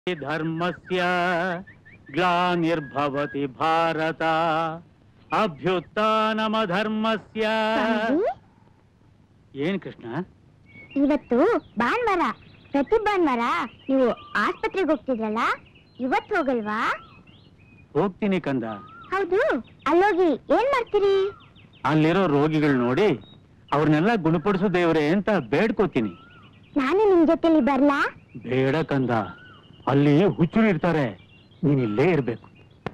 ಧರ್ಮಸ್ಯ ಗ್ಲಾನಿರ್ಭವತಿ ಭಾರತ ಅಭ್ಯುತ್ಥಾನಮ ಧರ್ಮಸ್ಯ ಸ್ವಾಮೀಜಿ, ಏನ್ ಕೃಷ್ಣ ಇವತ್ತು ಭಾನುವಾರ ಪ್ರತಿ ಭಾನುವಾರ ನೀವು ಆಸ್ಪತ್ರೆಗೆ ಹೋಗ್ತಿದ್ರಲ್ಲ ಇವತ್ತು ಹೋಗಲ್ವಾ ಹೋಗ್ತೀನಿ ಕಂದ ಹೌದು ಅಲ್ಲೋಗಿ ಏನ್ ಮಾಡ್ತೀರಿ ಅಲ್ಲಿರೋ ರೋಗಿಗಳು ನೋಡಿ ಅವ್ರನ್ನೆಲ್ಲ ಗುಣಪಡಿಸೋ ದೇವ್ರೆ ಅಂತ ಬೇಡ್ಕೋತೀನಿ ನಾನು ನಿಮ್ ಜೊತೆಲಿ ಬರ್ಲಾ ಬೇಡ ಕಂದ ಅಲ್ಲಿ ಹುಚ್ಚರು ಇರ್ತಾರೆ ನೀನ್ ಇಲ್ಲೇ ಇರ್ಬೇಕು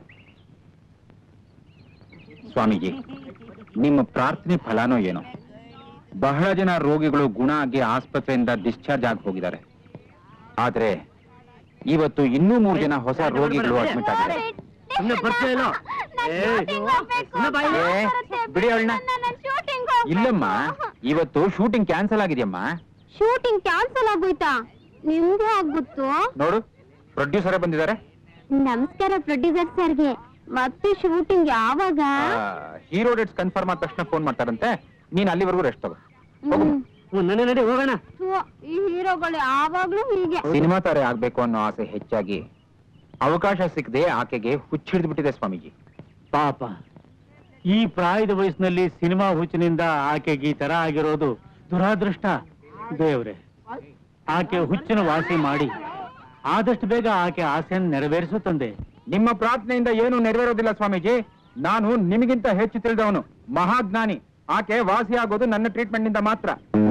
ಸ್ವಾಮೀಜಿ ನಿಮ್ಮ ಪ್ರಾರ್ಥನೆ ಫಲಾನೋ ಏನೋ ಬಹಳ ಜನ ರೋಗಿಗಳು ಗುಣ ಆಗಿ ಆಸ್ಪತ್ರೆಯಿಂದ ಡಿಸ್ಚಾರ್ಜ್ ಆಗಿ ಹೋಗಿದ್ದಾರೆ ಆದ್ರೆ ಇವತ್ತು ಇನ್ನೂ ಮೂರು ಜನ ಹೊಸ ರೋಗಿಗಳು ಅಡ್ಮಿಟ್ ಆಗಿದ್ದಾರೆ ಸುಮ್ನೆ ಬರ್ತೀಯ ಇಲ್ಲೋ? ಏ, ಸುಮ್ನೆ ಬಾಯಿ. ಏ, ಬಿಡಿ ಅವಳನ್ನ ಇಲ್ಲಮ್ಮ ಇವತ್ತು ಶೂಟಿಂಗ್ ಕ್ಯಾನ್ಸಲ್ ಆಗಿದೆಯಮ್ಮ ಶೂಟಿಂಗ್ ಕ್ಯಾನ್ಸಲ್ ಆಗೋಯ್ತಾ ನಿಮ್ಗೆ ಆಗ್ಬಿಟ್ಟು ನೋಡು ಪ್ರೊಡ್ಯೂಸರೇ ಬಂದಿದ್ದಾರೆ ನಮಸ್ಕಾರ ಪ್ರೊಡ್ಯೂಸರ್ ಸರ್ಗೆ ಮತ್ತೆ ಶೂಟಿಂಗ್ ಯಾವಾಗ ಹೀರೋ ಡೇಟ್ಸ್ ಕನ್ಫರ್ಮ್ ಆದ ತಕ್ಷಣ ಫೋನ್ ಮಾಡ್ತಾರಂತೆ ನೀನ್ ಅಲ್ಲಿವರೆಗೂ ರೆಸ್ಟ್ ತಗೋ ಹೋಗು ಹ್ಮ್. ಹ್ಮ್, ನಡಿ ನಡಿ ಹೋಗೋಣ ಥು, ಈ ಹೀರೋಗಳು ಯಾವಾಗ್ಲೂ ಹೀಗೆ ಸಿನಿಮಾ ತಾರೆ ಆಗ್ಬೇಕು ಅನ್ನೋ ಆಸೆ ಹೆಚ್ಚಾಗಿ ಅವಕಾಶ ಸಿಕ್ಕದೆ ಆಕೆಗೆ ಹುಚ್ಚಿಡಿದು ಬಿಟ್ಟಿದೆ ಸ್ವಾಮೀಜಿ ಪಾಪ ಈ ಪ್ರಾಯದ ವಯಸ್ಸಿನಲ್ಲಿ ಸಿನಿಮಾ ಹುಚ್ಚಿನಿಂದ ಆಕೆಗೆ ಈ ತರ ಆಗಿರೋದು ದುರಾದೃಷ್ಟ ದೇವ್ರೆ ಆಕೆ ಹುಚ್ಚಿನ ವಾಸಿ ಮಾಡಿ ಆದಷ್ಟು ಬೇಗ ಆಕೆ ಆಸೆಯನ್ನು ನೆರವೇರಿಸು ತಂದೆ ನಿಮ್ಮ ಪ್ರಾರ್ಥನೆಯಿಂದ ಏನು ನೆರವೇರೋದಿಲ್ಲ ಸ್ವಾಮೀಜಿ ನಾನು ನಿಮಗಿಂತ ಹೆಚ್ಚು ತಿಳಿದವನು ಮಹಾಜ್ಞಾನಿ ಆಕೆ ವಾಸಿ ಆಗೋದು ನನ್ನ ಟ್ರೀಟ್ಮೆಂಟ್ ನಿಂದ ಮಾತ್ರ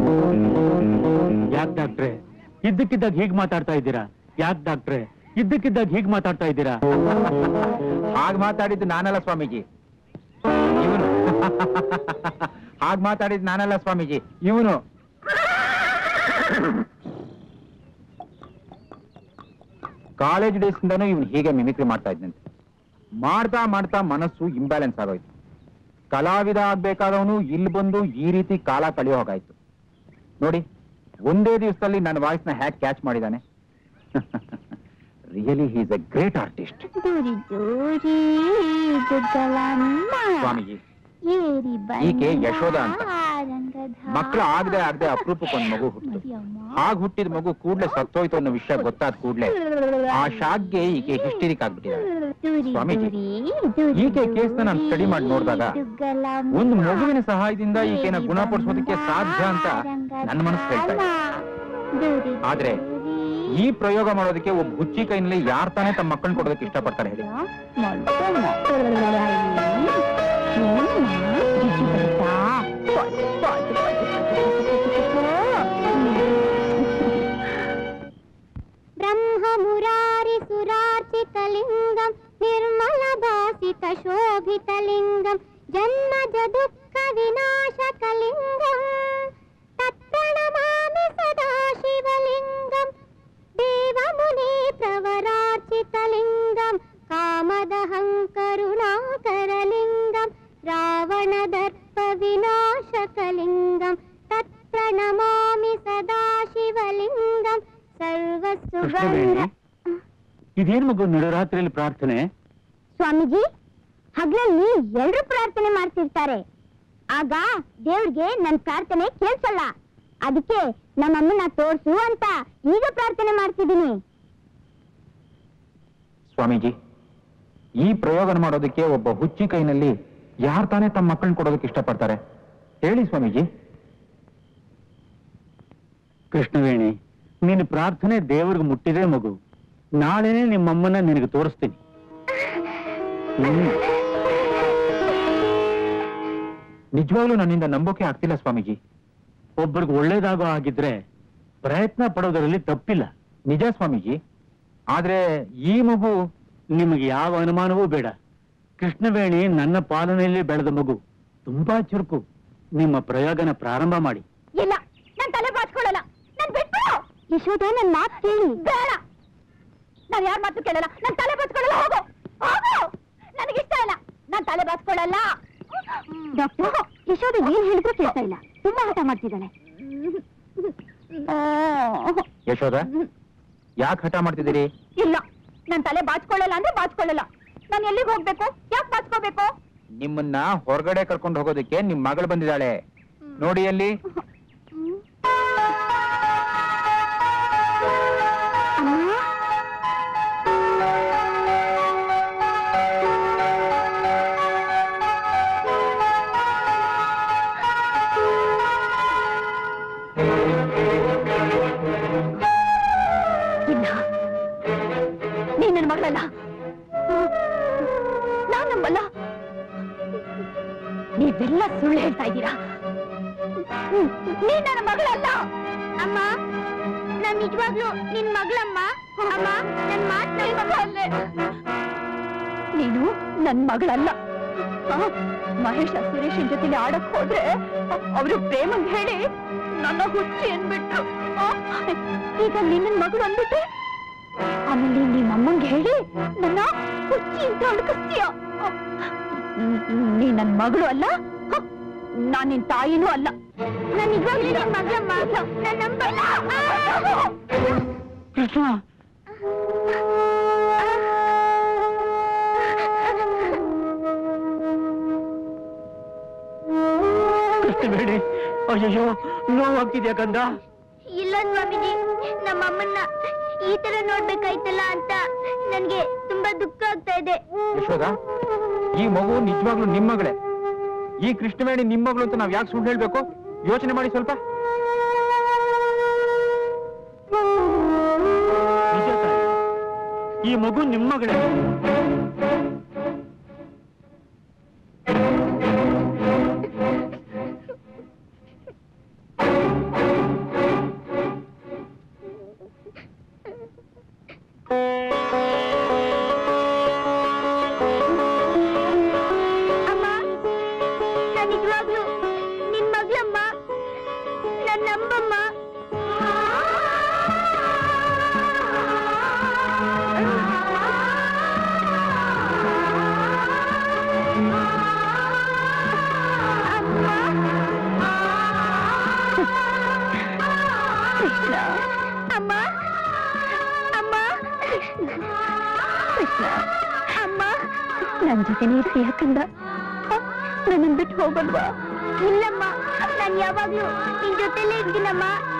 ಯಾಕೆ ಡಾಕ್ಟ್ರೆ ಇದ್ದಕ್ಕಿದ್ದಾಗ ಹೀಗ್ ಮಾತಾಡ್ತಾ ಇದ್ದೀರಾ ಯಾಕೆ ಡಾಕ್ಟ್ರೆ ಇದ್ದಕ್ಕಿದ್ದಾಗ ಹೀಗ್ ಮಾತಾಡ್ತಾ ಇದ್ದೀರಾ ಹಾಗ್ ಮಾತಾಡಿದ್ದು ನಾನಲ್ಲ ಸ್ವಾಮೀಜಿ ಇವನು ಹಾಗ್ ಮಾತಾಡಿದ್ದು ನಾನಲ್ಲ ಸ್ವಾಮೀಜಿ ಇವನು ಕಾಲೇಜ್ ಡೇಸ್ ಇಂದಾನು ಇವನು ಹೀಗೆ ಮಿಮಿಕ್ರಿ ಮಾಡ್ತಾ ಇದ್ದಂತೆ ಮಾಡ್ತಾ ಮಾಡ್ತಾ ಮನಸ್ಸು ಇಂಬ್ಯಾಲೆನ್ಸ್ ಆಗೋಯ್ತು ಕಲಾವಿದ ಆಗ್ಬೇಕಾದವನು ಇಲ್ಲಿ ಬಂದು ಈ ರೀತಿ ಕಾಲ ಕಳೆಯೋ ಹಾಗಾಯ್ತು ನೋಡಿ ಒಂದೇ ದಿವಸದಲ್ಲಿ ನನ್ನ ವಾಯ್ಸ್ನ ಹ್ಯಾಕ್ ಕ್ಯಾಚ್ ಮಾಡಿದ್ದಾನೆ really he's a great artist ದೂರಿ ದೂರಿ ದುಗ್ಗಲಮ್ಮ ಸ್ವಾಮೀಜಿ ಏರಿ ಈಕೆ ಯಶೋಧ ಅಂತ. ಮಕ್ಕಳು ಆಗದೆ ಆಗದೆ ಅಪರೂಪಕ್ಕೊಂದು ಮಗು ಹುಟ್ಟಿತು ಹಾಗ್ ಹುಟ್ಟಿದ ಮಗು ಕೂಡ್ಲೆ ಸತ್ತೋಯ್ತು ಅನ್ನೋ ವಿಷಯ ಗೊತ್ತಾದ ಕೂಡ್ಲೆ ಆ ಶಾಕ್ಗೆ ಈಕೆ ಹಿಸ್ಟರಿಕ್ ಆಗ್ಬಿಟ್ಟಿದ್ದಾಳೆ ಸ್ವಾಮೀಜಿ, ಈಕೆ ಕೇಸ್ನ ನಾನು ಸ್ಟಡಿ ಮಾಡಿ ನೋಡಿದಾಗ ಒಂದು ಮಗುವಿನ ಸಹಾಯದಿಂದ ಈಕೆನ ಗುಣಪಡಿಸೋದಕ್ಕೆ ಸಾಧ್ಯ ಅಂತ ನನ್ನ ಮನಸ್ಸು ಹೇಳ್ತಾ ಇದೆ ಆದ್ರೆ ಈ ಪ್ರಯೋಗ ಮಾಡೋದಕ್ಕೆ ಒಬ್ಬ ಹುಚ್ಚಿ ಕೈನಲ್ಲಿ ಯಾರ್ ತಾನೇ ತಮ್ಮ ಮಕ್ಕಳನ್ನ ಕೊಡೋದಕ್ಕೆ ಇಷ್ಟಪಡ್ತಾರೆ ಹೇಳಿ ಬ್ರಹ್ಮ ಮುರಾರಿ ಸುರಾರ್ಚಿತಲಿಂಗಂ ನಿರ್ಮಲ ಭಾಸಿತ ಶೋಭಿತಲಿಂಗಂ ಜನ್ಮಜ ದುಃಖ ವಿನಾಶಕಲಿಂಗಂ ತತ್ಪ್ರಣಮಾಮಿ ಸದಾ ಶಿವಲಿಂಗಂ ದೇವಮುನಿ ಪ್ರವರಾರ್ಚಿತಲಿಂಗಂ ಕಾಮದಹಂಕರುಣಾಕರಲಿಂಗಂ ರಾವಣದರ್ಪ ವಿನಾಶಕಲಿಂಗಂ ತತ್ಪ್ರಣಮಾಮಿ ಸದಾ ಶಿವಲಿಂಗಂ ಸರ್ವಸುಗಂಧ ಕೃಷ್ಣವೇಣಿ ಇದೇನ್ ಮಗು ನಡುರಾತ್ರಿಯಲ್ಲಿ ಪ್ರಾರ್ಥನೆ ಸ್ವಾಮೀಜಿ ಹಗಲಲ್ಲಿ ಎಲ್ರು ಪ್ರಾರ್ಥನೆ ಮಾಡ್ತಿರ್ತಾರೆ ಆಗ ದೇವ್ರಿಗೆ ನನ್ ಪ್ರಾರ್ಥನೆ ಕೇಳ್ಸಲ್ಲ ಅದಕ್ಕೆ ನಮ್ಮಮ್ಮನ ತೋರ್ಸು ಅಂತ ಈಗ ಪ್ರಾರ್ಥನೆ ಮಾಡ್ತಿದ್ದೀನಿ ಸ್ವಾಮೀಜಿ ಈ ಪ್ರಯೋಗ ಮಾಡೋದಕ್ಕೆ ಒಬ್ಬ ಹುಚ್ಚಿ ಕೈನಲ್ಲಿ ಯಾರ್ ತಾನೇ ತಮ್ಮ ಮಕ್ಕಳನ್ನ ಕೊಡೋದಕ್ಕೆ ಇಷ್ಟಪಡ್ತಾರೆ ಹೇಳಿ ಸ್ವಾಮೀಜಿ ಕೃಷ್ಣವೇಣಿ ನಿನ್ನ ಪ್ರಾರ್ಥನೆ ದೇವ್ರಿಗೆ ಮುಟ್ಟಿದೆ ಮಗು ನಾಳೆನೆ ನಿಮ್ಮಮ್ಮನ ನಿನಗೆ ತೋರಿಸ್ತೀನಿ ಹ್ಮ್. ನಿಜವಾಗ್ಲೂ ನನ್ನಿಂದ ನಂಬೋಕೆ ಆಗ್ತಿಲ್ಲ ಸ್ವಾಮೀಜಿ ಒಬ್ಬರಿಗೆ ಒಳ್ಳೇದಾಗೋ ಆಗಿದ್ರೆ ಪ್ರಯತ್ನ ಪಡೋದರಲ್ಲಿ ತಪ್ಪಿಲ್ಲ ನಿಜ ಸ್ವಾಮೀಜಿ ಆದ್ರೆ ಈ ಮಗು ನಿಮಗೆ ಯಾವ ಅನುಮಾನವೂ ಬೇಡ ಕೃಷ್ಣವೇಣಿ ನನ್ನ ಪಾಲನೆಯಲ್ಲಿ ಬೆಳೆದ ಮಗು ತುಂಬಾ ಚುರುಕು ನಿಮ್ಮ ಪ್ರಯೋಗನ ಪ್ರಾರಂಭ ಮಾಡಿ ಇಲ್ಲ ನಾನ್ ತಲೆ ಬಾಚ್ಕೊಳ್ಳಲ್ಲ ನಾನ್ ಬಿಟ್ಟು ಯಶೋಧ ನನ್ ಮಾತು ಕೇಳಿ ಬೇಡ ನಾನ್ ಯಾರ ಮಾತು ಕೇಳಲ್ಲ ನಾನ್ ತಲೆ ಬಾಚ್ಕೊಳ್ಳಲ್ಲ ಹೋಗು ಹೋಗು ನನಗಿಷ್ಟ ಇಲ್ಲ ನಾನ್ ತಲೆ ಬಾಚ್ಕೊಳ್ಳಲ್ಲ ಡಾಕ್ಟರ್ ಯಶೋಧ ಏನ್ ಹೇಳಿದ್ರು ಕೇಳ್ತಾ ಇಲ್ಲ ತುಂಬಾ ಹಠ ಮಾಡ್ತಿದ್ದಾಳೆ ಯಶೋದ ಯಾಕೆ ಹಠ ಮಾಡ್ತಿದ್ದೀರಿ ಇಲ್ಲ ನಾನ್ ತಲೆ ಬಾಚ್ಕೊಳ್ಳಲ್ಲ ಅಂದ್ರೆ ಬಾಚ್ಕೊಳ್ಳಲ್ಲ ನಾನ್ ಎಲ್ಲಿಗೆ ಹೋಗ್ಬೇಕು ಯಾಕೆ ಬಾಚ್ಕೋಬೇಕು ನಿಮ್ಮನ್ನ ಹೊರಗಡೆ ಕರ್ಕೊಂಡು ಹೋಗೋದಕ್ಕೆ ನಿಮ್ ಮಗಳು ಬಂದಿದ್ದಾಳೆ ನೋಡಿ ಅಲ್ಲಿ ಅಮ್ಮ ನೀನ್ ನನ್ನ ಮಗಳಲ್ಲ ನಾನ್ ನಂಬಲ್ಲ ನೀವೆಲ್ಲ ಸುಳ್ಳು ಹೇಳ್ತಾ ಇದ್ದೀರಾ ನೀನ್ ನನ್ನ ಮಗಳಲ್ಲ ಅಮ್ಮ ನಾನ್ ನಿಜವಾಗ್ಲೂ ನಿನ್ ಮಗಳಮ್ಮ ಅಮ್ಮ ನನ್ ಮಾತ್ ನನ್ ಮಗಳಲ್ಲೇ ನೀನು ನನ್ ಮಗಳಲ್ಲ ಆ, ಮಹೇಶ ಸುರೇಶನ್ ಜೊತೆ ಆಡಕ್ ಹೋದ್ರೆ ಅವರು ಪ್ರೇಮಂಗ್ ಹೇಳಿ ನನ್ನ ಹುಚ್ಚಿ ಅಂದ್ಬಿಟ್ರು ಆ, ಈಗ ನಿನ್ನ ಮಗಳು ಅಂದ್ಬಿಟ್ಟೆ ಆಮೇಲೆ ನಿಮ್ಮ ಅಮ್ಮಂಗೆ ಹೇಳಿ ನನ್ನ ಹುಚ್ಚಿ ಅಂತ ಅಡ್ಕಿಸ್ತೀಯ ನೀ ನನ್ ಮಗಳು ಅಲ್ಲ ಹ, ನಾನ್ ನಿನ್ ತಾಯಿನೂ ಅಲ್ಲ ನಾನು ನಿಜವಾಗ್ಲೂ ನಿನ್ ಮಗಳಮ್ಮ ನಾನ್ ನಂಬಲ್ಲ ಕೃಷ್ಣ ಕೃಷ್ಣ ಬೇಡಿ ಅಯ್ಯಯ್ಯೋ ನೋವಾಗ್ತಿದ್ಯಾ ಕಂದ ಇಲ್ಲ ಸ್ವಾಮೀಜಿ ನಮ್ಮಮ್ಮನ್ನ ಈ ತರ ನೋಡ್ಬೇಕಾಯ್ತಲ್ಲ ಅಂತ ನನ್ಗೆ ತುಂಬಾ ದುಃಖ ಆಗ್ತಾ ಇದೆ ಯಶೋದ ಈ ಮಗು ನಿಜವಾಗ್ಲೂ ನಿಮ್ಮ ಮಗಳೇ ಈ ಕೃಷ್ಣವೇಣಿ ನಿಮ್ಮ ಮಗಳು ಅಂತ ನಾವ್ ಯಾಕೆ ಸುಳ್ಳು ಹೇಳ್ಬೇಕು ಯೋಚನೆ ಮಾಡಿ ಸ್ವಲ್ಪ ನಿಜ ತಾಯಿ ಈ ಮಗು ನಿಮ್ಮ ಮಗಳೇ ಅಮ್ಮ ನಾನ್ ನಿಜವಾಗ್ಲೂ ನಿನ್ ಮಗಳಮ್ಮ ನನ್ ನಂಬಮ್ಮ ಕೃಷ್ಣ ಅಮ್ಮ ಅಮ್ಮ ಕೃಷ್ಣ ಅಮ್ಮ ನನ್ ಜೊತೆ ಇರ್ತೀಯ ಕಂದ ನನ್ನ ಬಿಟ್ಟು ಹೋಗಲ್ವಾ ಇಲ್ಲಮ್ಮ ನಾನ್ ಯಾವಾಗ್ಲೂ ನಿನ್ ಜೊತೆಲೇ ಇರ್ತೀನಮ್ಮ